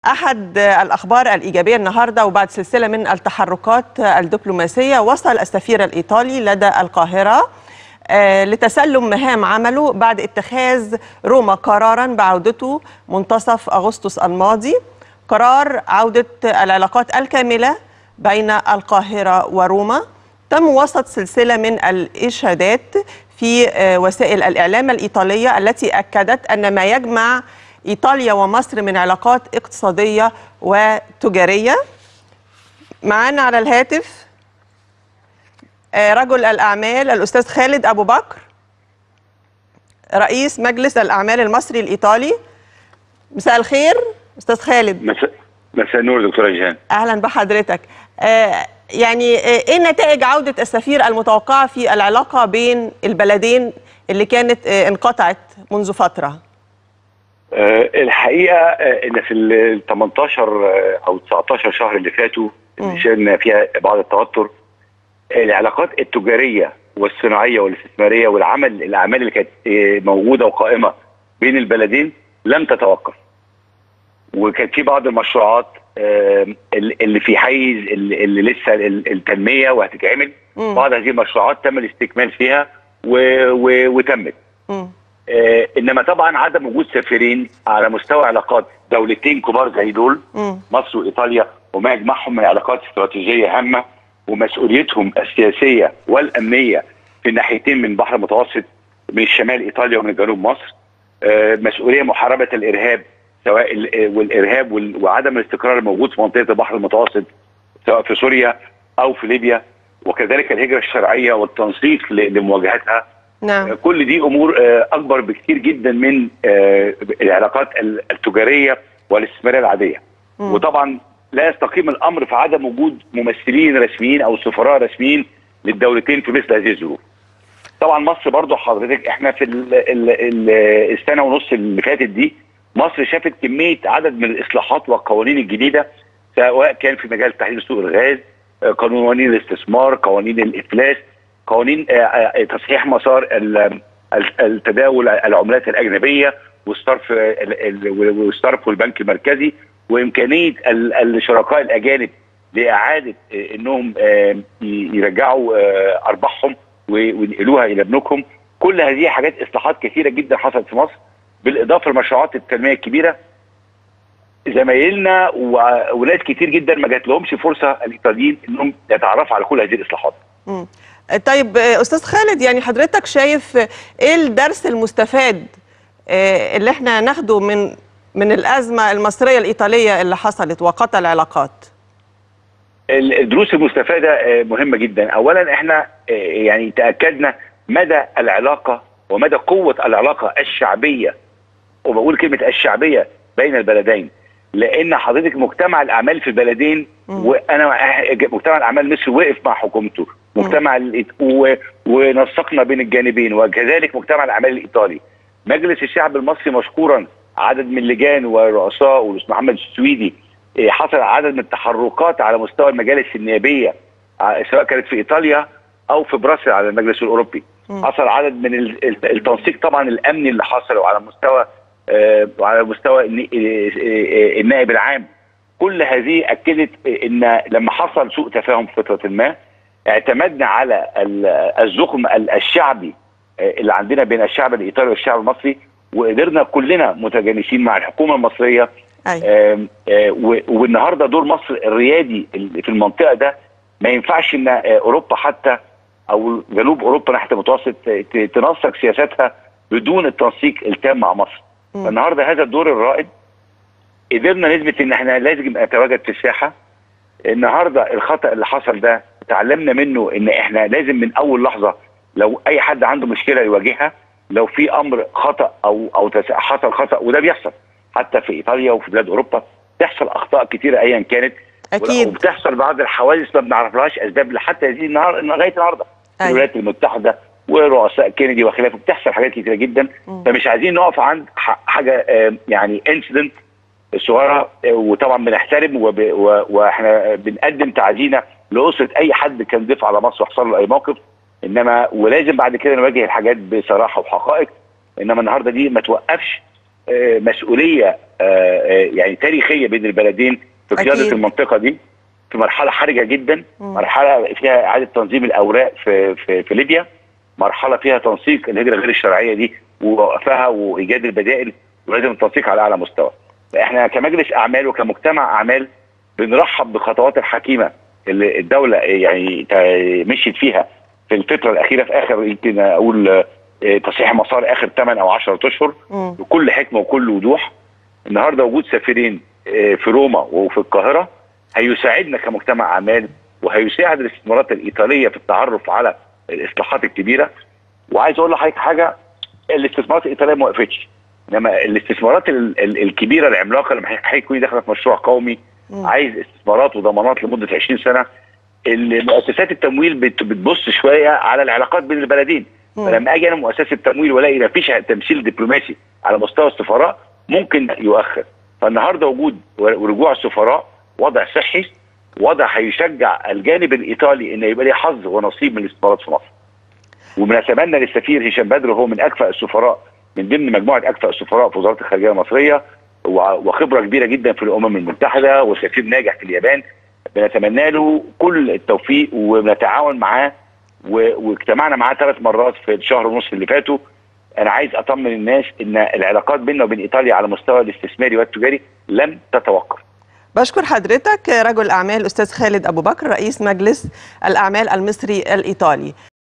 أحد الأخبار الإيجابية النهاردة وبعد سلسلة من التحركات الدبلوماسية وصل السفير الإيطالي لدى القاهرة لتسلم مهام عمله بعد اتخاذ روما قرارا بعودته منتصف أغسطس الماضي قرار عودة العلاقات الكاملة بين القاهرة وروما تم وسط سلسلة من الإشادات في وسائل الإعلام الإيطالية التي أكدت أن ما يجمع إيطاليا ومصر من علاقات اقتصادية وتجارية معانا على الهاتف رجل الأعمال الأستاذ خالد أبو بكر رئيس مجلس الأعمال المصري الإيطالي مساء الخير أستاذ خالد مساء مساء النور دكتورة جيهان أهلا بحضرتك آه يعني ايه نتائج عودة السفير المتوقعة في العلاقة بين البلدين اللي كانت آه انقطعت منذ فترة؟ أه الحقيقة ان في ال 18 او 19 شهر اللي فاتوا اللي شفنا فيها بعض التوتر العلاقات التجارية والصناعية والاستثمارية والعمل الاعمال اللي كانت موجودة وقائمة بين البلدين لم تتوقف وكان في بعض المشروعات اللي في حيز اللي لسه التنميه وهتتعمل بعض هذه المشروعات تم الاستكمال فيها و و وتمت آه انما طبعا عدم وجود سفيرين على مستوى علاقات دولتين كبار زي دول مم. مصر وايطاليا وما يجمعهم من علاقات استراتيجيه هامه ومسؤوليتهم السياسيه والامنيه في الناحيتين من البحر المتوسط من الشمال ايطاليا ومن جنوب مصر آه مسؤوليه محاربه الارهاب سواء والارهاب وعدم الاستقرار الموجود في منطقه البحر المتوسط سواء في سوريا او في ليبيا وكذلك الهجره الشرعيه والتنسيق لمواجهتها نعم. كل دي امور اكبر بكثير جدا من العلاقات التجاريه والاستثماريه العاديه م. وطبعا لا يستقيم الامر في عدم وجود ممثلين رسميين او سفراء رسميين للدولتين في مثل هذه الظروف طبعا مصر برضو حضرتك احنا في ال ال ال السنه ونص اللي فاتت دي مصر شافت كميه عدد من الاصلاحات والقوانين الجديده سواء كان في مجال تحديد سوق الغاز قوانين الاستثمار قوانين الافلاس قوانين تصحيح مسار التداول العملات الاجنبيه والصرف والصرف والبنك المركزي وامكانيه الشركاء الاجانب لاعاده انهم يرجعوا ارباحهم وينقلوها الى بنوكهم كل هذه حاجات اصلاحات كثيره جدا حصلت في مصر بالاضافه لمشروعات التنميه الكبيره زمايلنا وناس كتير جدا ما جات لهمش فرصه الايطاليين انهم يتعرفوا على كل هذه الاصلاحات. مم. طيب استاذ خالد يعني حضرتك شايف ايه الدرس المستفاد اللي احنا ناخده من من الازمه المصريه الايطاليه اللي حصلت وقطع العلاقات؟ الدروس المستفاده مهمه جدا، اولا احنا يعني تاكدنا مدى العلاقه ومدى قوه العلاقه الشعبيه وبقول كلمه الشعبيه بين البلدين لان حضرتك مجتمع الاعمال في البلدين م. وانا مجتمع الاعمال مصر وقف مع حكومته مجتمع و... ونسقنا بين الجانبين وكذلك مجتمع الاعمال الايطالي مجلس الشعب المصري مشكورا عدد من اللجان ورؤساء والاستاذ محمد السويدي حصل عدد من التحركات على مستوى المجالس النيابيه سواء كانت في ايطاليا او في براسل على المجلس الاوروبي م. حصل عدد من التنسيق طبعا الامني اللي حصل وعلى مستوى وعلى مستوى النائب العام كل هذه اكدت ان لما حصل سوء تفاهم في فتره ما اعتمدنا على الزخم الشعبي اللي عندنا بين الشعب الايطالي والشعب المصري وقدرنا كلنا متجانسين مع الحكومه المصريه أيوة. والنهارده دور مصر الريادي في المنطقه ده ما ينفعش ان اوروبا حتى او جنوب اوروبا ناحيه المتوسط تنسق سياساتها بدون التنسيق التام مع مصر فالنهارده هذا الدور الرائد قدرنا نثبت ان احنا لازم نتواجد في الساحه النهارده الخطا اللي حصل ده تعلمنا منه ان احنا لازم من اول لحظه لو اي حد عنده مشكله يواجهها لو في امر خطا او او حصل خطا وده بيحصل حتى في ايطاليا وفي بلاد اوروبا تحصل اخطاء كثيره ايا كانت اكيد وبتحصل بعض الحوادث ما بنعرفلهاش اسباب لحتى هذه النهار لغايه النهارده أيوة. الولايات المتحده ورؤساء كينيدي وخلافه بتحصل حاجات كتيره جدا م. فمش عايزين نقف عند حاجه يعني انسيدنت صغيره وطبعا بنحترم وب... و... واحنا بنقدم تعزينا لاسره اي حد كان ضيف على مصر وحصل له اي موقف انما ولازم بعد كده نواجه الحاجات بصراحه وحقائق انما النهارده دي ما توقفش آه، مسؤوليه آه، آه، يعني تاريخيه بين البلدين في قياده أكيد. المنطقه دي في مرحله حرجه جدا مم. مرحله فيها اعاده تنظيم الاوراق في في, في ليبيا مرحله فيها تنسيق الهجره غير الشرعيه دي ووقفها وايجاد البدائل ولازم التنسيق على اعلى مستوى فاحنا كمجلس اعمال وكمجتمع اعمال بنرحب بالخطوات الحكيمه اللي الدوله يعني تا- مشيت فيها في الفتره الاخيره في اخر يمكن اقول آه، تصحيح مسار اخر 8 او 10 اشهر مم. بكل حكمه وكل وضوح النهارده وجود سفيرين آه، في روما وفي القاهره هيساعدنا كمجتمع اعمال وهيساعد الاستثمارات الايطاليه في التعرف على الاصلاحات الكبيره وعايز اقول لحضرتك حاجه الاستثمارات الايطاليه ما وقفتش انما الاستثمارات ال- ال- الكبيره العملاقه لما هيكون داخله في مشروع قومي مم. عايز استثمارات وضمانات لمده 20 سنه المؤسسات التمويل بت- بتبص شويه على العلاقات بين البلدين مم. فلما اجي انا مؤسسه التمويل والاقي ما فيش تمثيل دبلوماسي على مستوى السفراء ممكن يؤخر فالنهارده وجود ورجوع السفراء وضع صحي وضع هيشجع الجانب الايطالي ان يبقى ليه حظ ونصيب من الاستثمارات في مصر وبنتمنى للسفير هشام بدر وهو من اكفأ السفراء من ضمن مجموعه اكفأ السفراء في وزاره الخارجيه المصريه وع- وخبره كبيره جدا في الامم المتحده وسفير ناجح في اليابان بنتمنى له كل التوفيق وبنتعاون معاه و- واجتمعنا معاه ثلاث مرات في الشهر ونص اللي فاتوا انا عايز اطمن الناس ان العلاقات بيننا وبين ايطاليا على المستوى الاستثماري والتجاري لم تتوقف بشكر حضرتك رجل أعمال أستاذ خالد أبو بكر رئيس مجلس الأعمال المصري الإيطالي